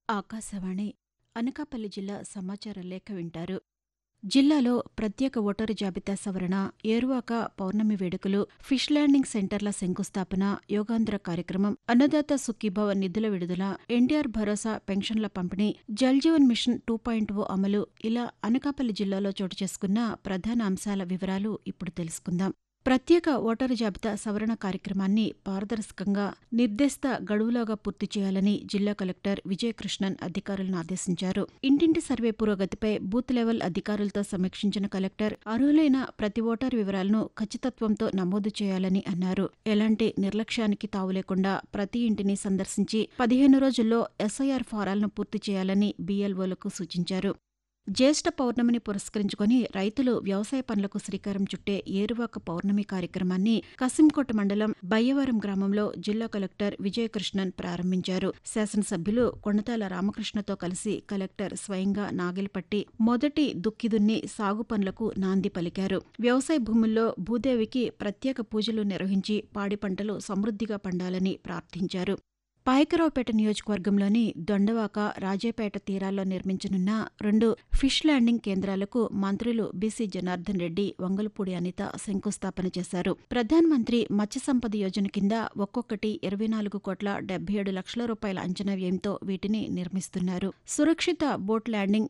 ఆకాశవాణి అనకాపల్లి జిల్లా సమాచార లేఖ వింటారు జిల్లాలో ప్రత్యేక ఓటరు జాబితా సవరణ ఏరువాక పౌర్ణమి వేడుకలు ఫిష్ ల్యాండింగ్ సెంటర్ల శంకుస్థాపన యోగాంధ్ర కార్యక్రమం అన్నదాత సుఖీభవ నిధుల విడుదల ఎన్టీఆర్ భరోసా పెన్షన్ల పంపిణీ Jal Jeevan mission two point O అమలు ఇలా అనకాపల్లి జిల్లాలో చోటు చేసుకున్న ప్రధాన అంశాల వివరాలు ఇప్పుడు తెలుసుకుందాం ప్రత్యేక ఓటరు జాబితా సవరణ కార్యక్రమాన్ని పారదర్శకంగా నిర్దేశిత గడువులోగా పూర్తి చేయాలని జిల్లా కలెక్టర్ విజయకృష్ణన్ అధికారులను ఆదేశించారు ఇంటింటి సర్వే పురోగతిపై బూత్ లెవెల్ అధికారులతో సమీక్షించిన కలెక్టర్ అర్హులైన ప్రతి ఓటరు వివరాలను ఖచ్చితత్వంతో నమోదు చేయాలని అన్నారు ఎలాంటి నిర్లక్ష్యానికి తావు లేకుండా ప్రతి ఇంటిని సందర్శించి పదిహేను రోజుల్లో ఎస్ఐఆర్ ఫారాలను పూర్తి చేయాలని బీఎల్ఓలకు సూచించారు జ్యేష్ఠ పౌర్ణమిని పురస్కరించుకుని రైతులు వ్యవసాయ పనులకు శ్రీకారం చుట్టే ఏరువాక పౌర్ణమి కార్యక్రమాన్ని కసింకోట మండలం బయ్యవరం గ్రామంలో జిల్లా కలెక్టర్ విజయకృష్ణన్ ప్రారంభించారు శాసనసభ్యులు కొణతాల రామకృష్ణతో కలిసి కలెక్టర్ స్వయంగా నాగిల్పట్టి మొదటి దుక్కిదున్ని సాగు పనులకు నాంది పలికారు వ్యవసాయ భూముల్లో భూదేవికి ప్రత్యేక పూజలు నిర్వహించి పాడి పంటలు సమృద్ధిగా పండాలని ప్రార్థించారు పాయకరావుపేట నియోజకవర్గంలోని దొండవాక రాజేపేట తీరాల్లో నిర్మించనున్న రెండు ఫిష్ ల్యాండింగ్ కేంద్రాలకు మంత్రులు బీసీ జనార్దన్ రెడ్డి వంగలపూడి అనిత శంకుస్థాపన చేశారు ప్రధానమంత్రి మత్స్య సంపద యోజన కింద ఒక్కొక్కటి ఇరవై నాలుగు కోట్ల డెబ్బై ఏడు లక్షల రూపాయల అంచనా వ్యయంతో వీటిని నిర్మిస్తున్నారు సురక్షిత బోట్ ల్యాండింగ్